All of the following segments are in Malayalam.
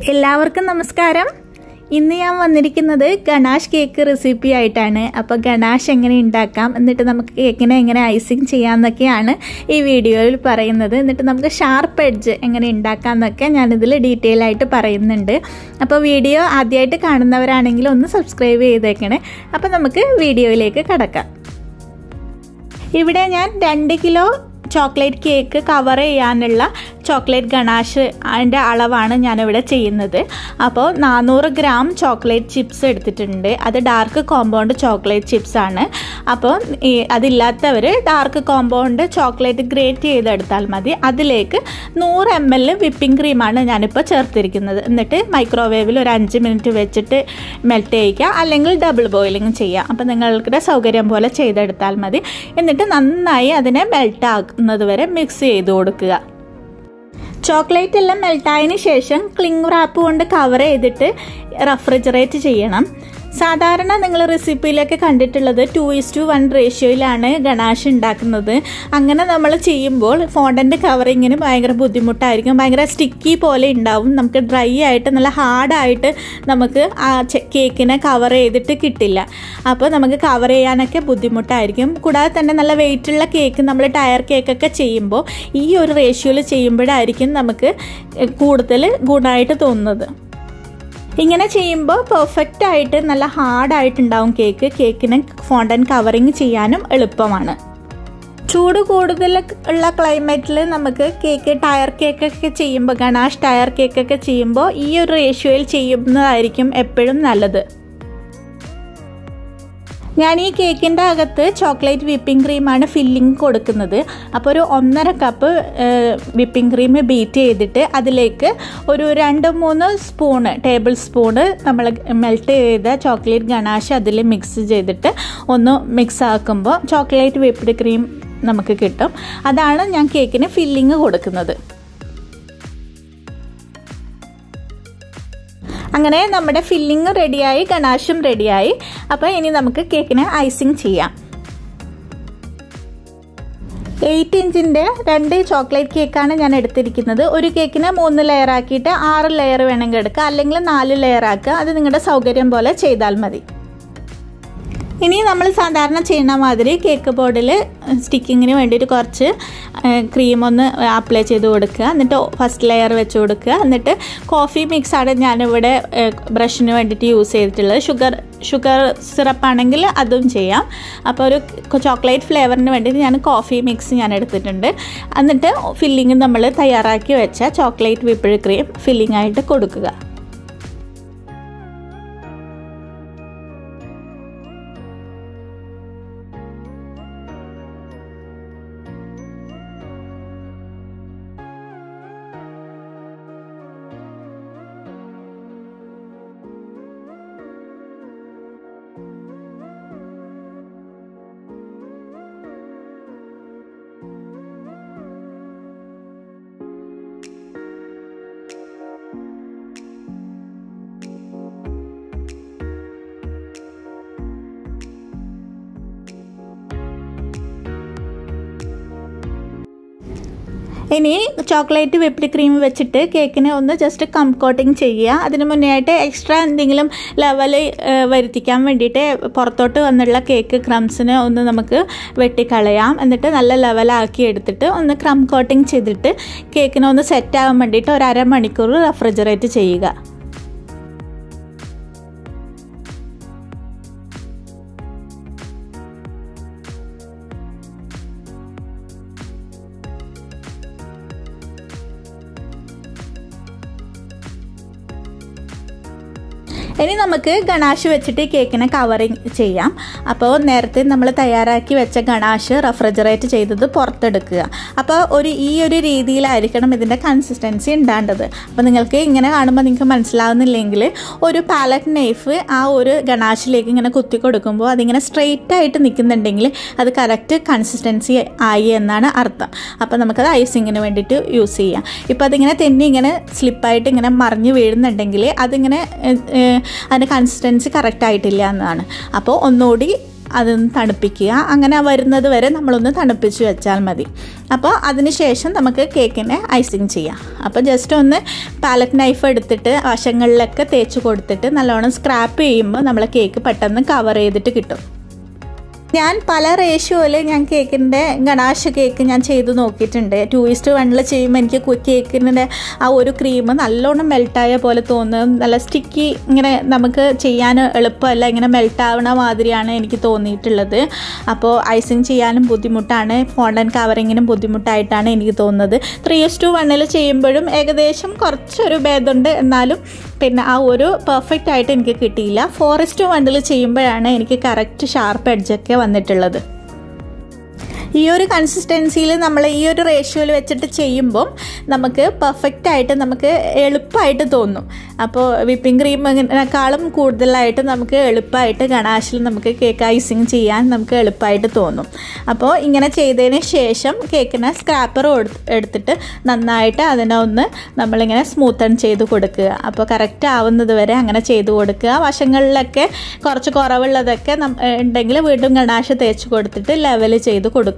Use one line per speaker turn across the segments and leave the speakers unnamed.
എല്ലാവർക്കും നമസ്കാരം ഇന്ന് ഞാൻ വന്നിരിക്കുന്നത് ഗണാഷ് കേക്ക് റെസിപ്പി ആയിട്ടാണ് അപ്പോൾ ഗണാഷ് എങ്ങനെ ഉണ്ടാക്കാം എന്നിട്ട് നമുക്ക് കേക്കിനെ എങ്ങനെ ഐസിങ് ചെയ്യാമെന്നൊക്കെയാണ് ഈ വീഡിയോയിൽ പറയുന്നത് എന്നിട്ട് നമുക്ക് ഷാർപ്പ് എഡ്ജ് എങ്ങനെ ഉണ്ടാക്കാമെന്നൊക്കെ ഞാനിതിൽ ഡീറ്റെയിൽ ആയിട്ട് പറയുന്നുണ്ട് അപ്പോൾ വീഡിയോ ആദ്യമായിട്ട് കാണുന്നവരാണെങ്കിൽ ഒന്ന് സബ്സ്ക്രൈബ് ചെയ്തേക്കണേ അപ്പോൾ നമുക്ക് വീഡിയോയിലേക്ക് കടക്കാം ഇവിടെ ഞാൻ രണ്ട് കിലോ ചോക്ലേറ്റ് കേക്ക് കവർ ചെയ്യാനുള്ള ചോക്ലേറ്റ് ഗണാഷ് അതിൻ്റെ അളവാണ് ഞാനിവിടെ ചെയ്യുന്നത് അപ്പോൾ നാനൂറ് ഗ്രാം ചോക്ലേറ്റ് ചിപ്സ് എടുത്തിട്ടുണ്ട് അത് ഡാർക്ക് കോമ്പൗണ്ട് ചോക്ലേറ്റ് ചിപ്സ് ആണ് അപ്പോൾ ഈ അതില്ലാത്തവർ ഡാർക്ക് കോമ്പൗണ്ട് ചോക്ലേറ്റ് ഗ്രേറ്റ് ചെയ്തെടുത്താൽ മതി അതിലേക്ക് നൂറ് എം എൽ വിപ്പിംഗ് ക്രീമാണ് ഞാനിപ്പോൾ ചേർത്തിരിക്കുന്നത് എന്നിട്ട് മൈക്രോവേവിൽ ഒരു അഞ്ച് മിനിറ്റ് വെച്ചിട്ട് മെൽറ്റ് ചെയ്യിക്കുക അല്ലെങ്കിൽ ഡബിൾ ബോയിലിംഗ് ചെയ്യുക അപ്പോൾ നിങ്ങളുടെ സൗകര്യം പോലെ ചെയ്തെടുത്താൽ മതി എന്നിട്ട് നന്നായി അതിനെ മെൽറ്റ് ആക്കുന്നത് വരെ മിക്സ് ചെയ്ത് കൊടുക്കുക ചോക്ലേറ്റ് എല്ലാം മെൽട്ടായതിന് ശേഷം ക്ലിങ് റാപ്പ് കൊണ്ട് കവർ ചെയ്തിട്ട് റെഫ്രിജറേറ്റ് ചെയ്യണം സാധാരണ നിങ്ങൾ റെസിപ്പിയിലൊക്കെ കണ്ടിട്ടുള്ളത് ടു ഇസ് ടു വൺ റേഷ്യോയിലാണ് ഗണാഷ് ഉണ്ടാക്കുന്നത് അങ്ങനെ നമ്മൾ ചെയ്യുമ്പോൾ ഫോണ്ടൻ്റ് കവറിങ്ങിന് ഭയങ്കര ബുദ്ധിമുട്ടായിരിക്കും ഭയങ്കര സ്റ്റിക്കി പോലെ ഉണ്ടാവും നമുക്ക് ഡ്രൈ ആയിട്ട് നല്ല ഹാർഡായിട്ട് നമുക്ക് ആ കേക്കിനെ കവർ ചെയ്തിട്ട് കിട്ടില്ല അപ്പോൾ നമുക്ക് കവർ ചെയ്യാനൊക്കെ ബുദ്ധിമുട്ടായിരിക്കും കൂടാതെ തന്നെ നല്ല വെയിറ്റുള്ള കേക്ക് നമ്മൾ ടയർ കേക്കൊക്കെ ചെയ്യുമ്പോൾ ഈ ഒരു റേഷ്യോയിൽ ചെയ്യുമ്പോഴായിരിക്കും നമുക്ക് കൂടുതൽ ഗുണമായിട്ട് തോന്നുന്നത് ഇങ്ങനെ ചെയ്യുമ്പോൾ പെർഫെക്റ്റ് ആയിട്ട് നല്ല ഹാർഡായിട്ടുണ്ടാവും കേക്ക് കേക്കിനെ ഫോണ്ടൻ കവറിങ് ചെയ്യാനും എളുപ്പമാണ് ചൂട് കൂടുതൽ ഉള്ള ക്ലൈമറ്റിൽ നമുക്ക് കേക്ക് ടയർ കേക്കൊക്കെ ചെയ്യുമ്പോൾ ഗണാഷ് ടയർ കേക്കൊക്കെ ചെയ്യുമ്പോൾ ഈ ഒരു റേഷ്യോയിൽ ചെയ്യുന്നതായിരിക്കും എപ്പോഴും നല്ലത് ഞാൻ ഈ കേക്കിൻ്റെ അകത്ത് ചോക്ലേറ്റ് വിപ്പിംഗ് ക്രീമാണ് ഫില്ലിംഗ് കൊടുക്കുന്നത് അപ്പോൾ ഒരു ഒന്നര കപ്പ് വിപ്പിംഗ് ക്രീം ബീറ്റ് ചെയ്തിട്ട് അതിലേക്ക് ഒരു രണ്ട് മൂന്ന് സ്പൂണ് ടേബിൾ സ്പൂണ് നമ്മൾ മെൽറ്റ് ചെയ്ത ചോക്ലേറ്റ് ഗണാഷ് അതിൽ മിക്സ് ചെയ്തിട്ട് ഒന്ന് മിക്സ് ആക്കുമ്പോൾ ചോക്ലേറ്റ് വിപ്ഡ് ക്രീം നമുക്ക് കിട്ടും അതാണ് ഞാൻ കേക്കിന് ഫില്ലിങ് കൊടുക്കുന്നത് അങ്ങനെ നമ്മുടെ ഫില്ലിങ് റെഡിയായി ഗണാഷും റെഡിയായി അപ്പോൾ ഇനി നമുക്ക് കേക്കിനെ ഐസിങ് ചെയ്യാം എയ്റ്റ് ഇഞ്ചിൻ്റെ രണ്ട് ചോക്ലേറ്റ് കേക്കാണ് ഞാൻ എടുത്തിരിക്കുന്നത് ഒരു കേക്കിനെ മൂന്ന് ലെയർ ആക്കിയിട്ട് ആറ് ലെയർ വേണമെങ്കിൽ എടുക്കുക അല്ലെങ്കിൽ നാല് ലെയർ ആക്കുക അത് നിങ്ങളുടെ സൗകര്യം പോലെ ചെയ്താൽ മതി ഇനി നമ്മൾ സാധാരണ ചെയ്യുന്ന മാതിരി കേക്ക് ബോർഡിൽ സ്റ്റിക്കിങ്ങിന് വേണ്ടിയിട്ട് കുറച്ച് ക്രീം ഒന്ന് അപ്ലൈ ചെയ്ത് കൊടുക്കുക എന്നിട്ട് ഫസ്റ്റ് ലെയർ വെച്ച് കൊടുക്കുക എന്നിട്ട് കോഫി മിക്സാണ് ഞാനിവിടെ ബ്രഷിന് വേണ്ടിയിട്ട് യൂസ് ചെയ്തിട്ടുള്ളത് ഷുഗർ ഷുഗർ സിറപ്പാണെങ്കിൽ അതും ചെയ്യാം അപ്പോൾ ഒരു ചോക്ലേറ്റ് ഫ്ലേവറിന് വേണ്ടിയിട്ട് ഞാൻ കോഫി മിക്സ് ഞാൻ എടുത്തിട്ടുണ്ട് എന്നിട്ട് ഫില്ലിങ് നമ്മൾ തയ്യാറാക്കി വെച്ച ചോക്ലേറ്റ് വിപ്പിൾ ക്രീം ഫില്ലിംഗ് ആയിട്ട് കൊടുക്കുക ഇനി ചോക്ലേറ്റ് വിപ്ഡ് ക്രീം വെച്ചിട്ട് കേക്കിനെ ഒന്ന് ജസ്റ്റ് കം കോട്ടിങ് ചെയ്യുക അതിന് മുന്നേ ആയിട്ട് എക്സ്ട്രാ എന്തെങ്കിലും ലെവൽ വരുത്തിക്കാൻ വേണ്ടിയിട്ട് പുറത്തോട്ട് വന്നുള്ള കേക്ക് ക്രംസിനെ ഒന്ന് നമുക്ക് വെട്ടിക്കളയാം എന്നിട്ട് നല്ല ലെവലാക്കി എടുത്തിട്ട് ഒന്ന് ക്രം കോട്ടിങ് ചെയ്തിട്ട് കേക്കിനെ ഒന്ന് സെറ്റ് ആവാൻ വേണ്ടിയിട്ട് ഒരു അരമണിക്കൂർ റെഫ്രിജറേറ്റ് ചെയ്യുക ഇനി നമുക്ക് ഗണാഷ് വെച്ചിട്ട് കേക്കിനെ കവറിങ് ചെയ്യാം അപ്പോൾ നേരത്തെ നമ്മൾ തയ്യാറാക്കി വെച്ച ഗണാഷ് റെഫ്രിജറേറ്റ് ചെയ്തത് പുറത്തെടുക്കുക അപ്പോൾ ഒരു ഈ ഒരു രീതിയിലായിരിക്കണം ഇതിൻ്റെ കൺസിസ്റ്റൻസി ഉണ്ടാണ്ടത് അപ്പോൾ നിങ്ങൾക്ക് ഇങ്ങനെ കാണുമ്പോൾ നിങ്ങൾക്ക് മനസ്സിലാവുന്നില്ലെങ്കിൽ ഒരു പാലറ്റ് നൈഫ് ആ ഒരു ഗണാഷിലേക്ക് ഇങ്ങനെ കുത്തി കൊടുക്കുമ്പോൾ അതിങ്ങനെ സ്ട്രെയിറ്റ് ആയിട്ട് നിൽക്കുന്നുണ്ടെങ്കിൽ അത് കറക്റ്റ് കൺസിസ്റ്റൻസി ആയി എന്നാണ് അർത്ഥം അപ്പോൾ നമുക്കത് ഐസിങ്ങിന് വേണ്ടിയിട്ട് യൂസ് ചെയ്യാം ഇപ്പോൾ അതിങ്ങനെ തെന്നി ഇങ്ങനെ സ്ലിപ്പായിട്ട് ഇങ്ങനെ മറിഞ്ഞ് വീഴുന്നുണ്ടെങ്കിൽ അതിങ്ങനെ അതിൻ്റെ കൺസിസ്റ്റൻസി കറക്റ്റ് ആയിട്ടില്ല എന്നതാണ് അപ്പോൾ ഒന്നുകൂടി അതൊന്ന് തണുപ്പിക്കുക അങ്ങനെ വരുന്നത് വരെ നമ്മളൊന്ന് തണുപ്പിച്ച് വെച്ചാൽ മതി അപ്പോൾ അതിന് ശേഷം നമുക്ക് കേക്കിനെ ഐസിങ് ചെയ്യാം അപ്പോൾ ജസ്റ്റ് ഒന്ന് പാലറ്റ് നൈഫ് എടുത്തിട്ട് വശങ്ങളിലൊക്കെ തേച്ച് കൊടുത്തിട്ട് നല്ലോണം സ്ക്രാപ്പ് ചെയ്യുമ്പോൾ നമ്മളെ കേക്ക് പെട്ടെന്ന് കവർ ചെയ്തിട്ട് കിട്ടും ഞാൻ പല റേഷ്യോയിൽ ഞാൻ കേക്കിൻ്റെ ഗണാശ കേക്ക് ഞാൻ ചെയ്ത് നോക്കിയിട്ടുണ്ട് ടു ഇസ്റ്റ് വണ്ണിൽ ചെയ്യുമ്പോൾ എനിക്ക് കേക്കിൻ്റെ ആ ഒരു ക്രീം നല്ലോണം മെൽട്ടായ പോലെ തോന്നും നല്ല സ്റ്റിക്കി ഇങ്ങനെ നമുക്ക് ചെയ്യാൻ എളുപ്പമല്ല ഇങ്ങനെ മെൽട്ടാവണ മാതിരിയാണ് എനിക്ക് തോന്നിയിട്ടുള്ളത് അപ്പോൾ ഐസിങ് ചെയ്യാനും ബുദ്ധിമുട്ടാണ് ഫോണ്ടൻ കവറിങ്ങിനും ബുദ്ധിമുട്ടായിട്ടാണ് എനിക്ക് തോന്നുന്നത് ത്രീ ഇസ് ടു വണ്ണിൽ ചെയ്യുമ്പോഴും ഏകദേശം കുറച്ചൊരു ഭേദമുണ്ട് എന്നാലും പിന്നെ ആ ഒരു പെർഫെക്റ്റ് ആയിട്ട് എനിക്ക് കിട്ടിയില്ല ഫോറസ്റ്റ് വണ്ടിൽ ചെയ്യുമ്പോഴാണ് എനിക്ക് കറക്റ്റ് ഷാർപ്പ് എഡ്ജൊക്കെ വന്നിട്ടുള്ളത് ഈ ഒരു കൺസിസ്റ്റൻസിയിൽ നമ്മൾ ഈ ഒരു റേഷ്യോയിൽ വെച്ചിട്ട് ചെയ്യുമ്പം നമുക്ക് പെർഫെക്റ്റ് ആയിട്ട് നമുക്ക് എളുപ്പമായിട്ട് തോന്നും അപ്പോൾ വിപ്പിംഗ് ക്രീമിനേക്കാളും കൂടുതലായിട്ട് നമുക്ക് എളുപ്പമായിട്ട് ഗണാശിൽ നമുക്ക് കേക്ക് ഐസിങ് ചെയ്യാൻ നമുക്ക് എളുപ്പമായിട്ട് തോന്നും അപ്പോൾ ഇങ്ങനെ ചെയ്തതിന് ശേഷം കേക്കിനെ സ്ക്രാപ്പർ എടുത്തിട്ട് നന്നായിട്ട് അതിനെ ഒന്ന് നമ്മളിങ്ങനെ സ്മൂത്തൺ ചെയ്ത് കൊടുക്കുക അപ്പോൾ കറക്റ്റ് ആവുന്നത് വരെ അങ്ങനെ ചെയ്ത് കൊടുക്കുക വശങ്ങളിലൊക്കെ കുറച്ച് കുറവുള്ളതൊക്കെ ഉണ്ടെങ്കിൽ വീണ്ടും ഗണാശ തേച്ച് കൊടുത്തിട്ട് ലെവൽ ചെയ്ത് കൊടുക്കുക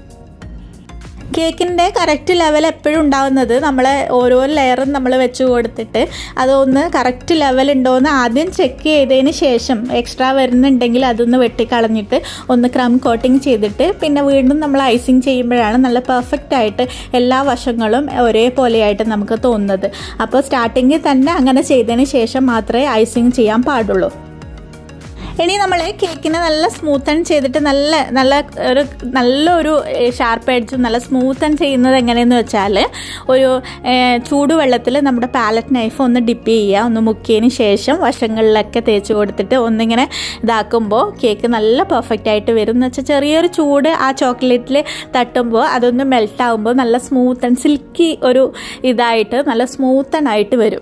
കേക്കിൻ്റെ കറക്റ്റ് ലെവൽ എപ്പോഴും ഉണ്ടാവുന്നത് നമ്മൾ ഓരോ ലെയറും നമ്മൾ വെച്ച് കൊടുത്തിട്ട് അതൊന്ന് കറക്റ്റ് ലെവൽ ഉണ്ടോയെന്ന് ആദ്യം ചെക്ക് ചെയ്തതിന് ശേഷം എക്സ്ട്രാ വരുന്നുണ്ടെങ്കിൽ അതൊന്ന് വെട്ടിക്കളഞ്ഞിട്ട് ഒന്ന് ക്രം കോട്ടിങ് ചെയ്തിട്ട് പിന്നെ വീണ്ടും നമ്മൾ ഐസിങ് ചെയ്യുമ്പോഴാണ് നല്ല പെർഫെക്റ്റ് ആയിട്ട് എല്ലാ വശങ്ങളും ഒരേപോലെയായിട്ട് നമുക്ക് തോന്നുന്നത് അപ്പോൾ സ്റ്റാർട്ടിങ്ങിൽ തന്നെ അങ്ങനെ ചെയ്തതിന് ശേഷം മാത്രമേ ഐസിങ് ചെയ്യാൻ പാടുള്ളൂ ഇനി നമ്മൾ കേക്കിനെ നല്ല സ്മൂത്തൺ ചെയ്തിട്ട് നല്ല നല്ല ഒരു നല്ലൊരു ഷാർപ്പ് എഡ്ജ് നല്ല സ്മൂത്തൺ ചെയ്യുന്നത് എങ്ങനെയെന്ന് വെച്ചാൽ ഒരു ചൂടുവെള്ളത്തിൽ നമ്മുടെ പാലറ്റ് നൈഫ് ഒന്ന് ഡിപ്പ് ചെയ്യുക ഒന്ന് മുക്കിയതിന് ശേഷം വശങ്ങളിലൊക്കെ തേച്ച് കൊടുത്തിട്ട് ഒന്നിങ്ങനെ ഇതാക്കുമ്പോൾ കേക്ക് നല്ല പെർഫെക്റ്റ് ആയിട്ട് വരും എന്ന് വെച്ചാൽ ചെറിയൊരു ചൂട് ആ ചോക്ലേറ്റിൽ തട്ടുമ്പോൾ അതൊന്ന് മെൽറ്റ് ആകുമ്പോൾ നല്ല സ്മൂത്തൺ സിൽക്കി ഒരു ഇതായിട്ട് നല്ല സ്മൂത്തൺ ആയിട്ട് വരും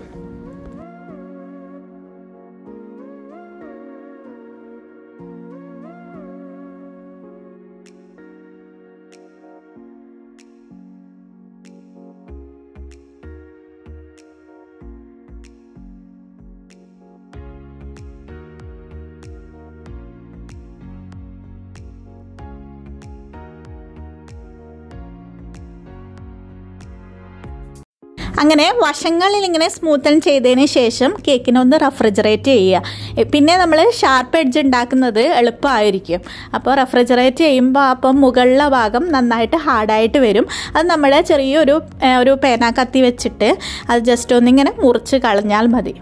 അങ്ങനെ വശങ്ങളിൽ ഇങ്ങനെ സ്മൂത്തൻ ചെയ്തതിന് ശേഷം കേക്കിനെ ഒന്ന് റെഫ്രിജറേറ്റ് ചെയ്യുക പിന്നെ നമ്മൾ ഷാർപ്പ് എഡ്ജ് ഉണ്ടാക്കുന്നത് എളുപ്പമായിരിക്കും അപ്പോൾ റെഫ്രിജറേറ്റ് ചെയ്യുമ്പോൾ അപ്പം മുകളിലെ ഭാഗം നന്നായിട്ട് ഹാർഡായിട്ട് വരും അത് നമ്മൾ ചെറിയൊരു ഒരു പേന കത്തി വെച്ചിട്ട് അത് ജസ്റ്റ് ഒന്നിങ്ങനെ മുറിച്ച് കളഞ്ഞാൽ മതി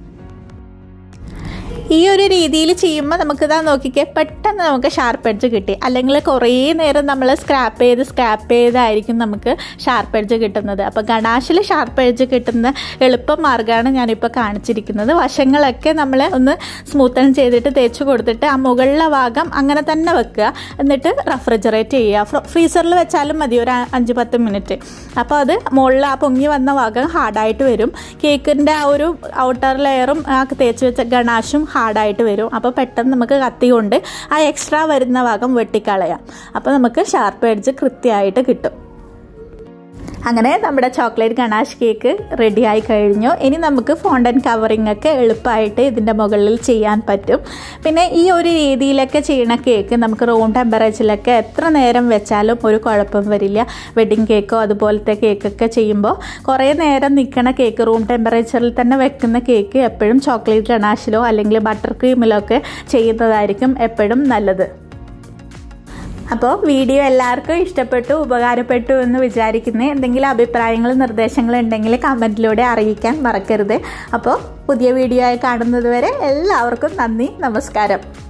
ഈ ഒരു രീതിയിൽ ചെയ്യുമ്പോൾ നമുക്കിതാ നോക്കിക്കേ പെട്ടെന്ന് നമുക്ക് ഷാർപ്പ് എഡ്ജ് കിട്ടി അല്ലെങ്കിൽ കുറേ നേരം നമ്മൾ സ്ക്രാപ്പ് ചെയ്ത് സ്ക്രാപ്പ് ചെയ്തായിരിക്കും നമുക്ക് ഷാർപ്പ് എഡ്ജ് കിട്ടുന്നത് അപ്പോൾ ഗണാഷിൽ ഷാർപ്പ് എഡ്ജ് കിട്ടുന്ന എളുപ്പ മാർഗ്ഗമാണ് ഞാനിപ്പോൾ കാണിച്ചിരിക്കുന്നത് വശങ്ങളൊക്കെ നമ്മൾ ഒന്ന് സ്മൂത്തൺ ചെയ്തിട്ട് തേച്ച് കൊടുത്തിട്ട് ആ മുകളിലെ ഭാഗം അങ്ങനെ തന്നെ വെക്കുക എന്നിട്ട് റെഫ്രിജറേറ്റ് ചെയ്യുക ഫ്രീസറിൽ വെച്ചാലും മതി ഒരു അഞ്ച് പത്ത് മിനിറ്റ് അപ്പോൾ അത് മുകളിൽ ആ പൊങ്ങി വന്ന ഭാഗം ഹാർഡായിട്ട് വരും കേക്കിൻ്റെ ആ ഒരു ഔട്ടർ ലെയറും ആ തേച്ച് വെച്ച ഗണാഷും ഹാർഡായിട്ട് വരും അപ്പോൾ പെട്ടെന്ന് നമുക്ക് കത്തി കൊണ്ട് ആ എക്സ്ട്രാ വരുന്ന ഭാഗം വെട്ടിക്കളയാം അപ്പോൾ നമുക്ക് ഷാർപ്പ് എഡ്ജ് കൃത്യമായിട്ട് കിട്ടും അങ്ങനെ നമ്മുടെ ചോക്ലേറ്റ് ഗണാഷ് കേക്ക് റെഡി ആയി കഴിഞ്ഞു ഇനി നമുക്ക് ഫോണ്ടൻ കവറിംഗ് ഒക്കെ എളുപ്പമായിട്ട് ഇതിൻ്റെ മുകളിൽ ചെയ്യാൻ പറ്റും പിന്നെ ഈ ഒരു രീതിയിലൊക്കെ ചെയ്യണ കേക്ക് നമുക്ക് റൂം ടെമ്പറേച്ചറിലൊക്കെ എത്ര നേരം വെച്ചാലും ഒരു കുഴപ്പം വരില്ല വെഡിങ് കേക്കോ അതുപോലത്തെ കേക്കൊക്കെ ചെയ്യുമ്പോൾ കുറേ നേരം നിൽക്കണ കേക്ക് റൂം ടെമ്പറേച്ചറിൽ തന്നെ വെക്കുന്ന കേക്ക് എപ്പോഴും ചോക്ലേറ്റ് ഗണാഷിലോ അല്ലെങ്കിൽ ബട്ടർ ക്രീമിലോ ഒക്കെ ചെയ്യുന്നതായിരിക്കും എപ്പോഴും നല്ലത് അപ്പോൾ വീഡിയോ എല്ലാവർക്കും ഇഷ്ടപ്പെട്ടു ഉപകാരപ്പെട്ടു എന്ന് വിചാരിക്കുന്നു എന്തെങ്കിലും അഭിപ്രായങ്ങൾ നിർദ്ദേശങ്ങൾ ഉണ്ടെങ്കിൽ കമൻറ്റിലൂടെ അറിയിക്കാൻ മറക്കരുത് അപ്പോൾ പുതിയ വീഡിയോ ആയി കാണുന്നത് വരെ എല്ലാവർക്കും നന്ദി നമസ്കാരം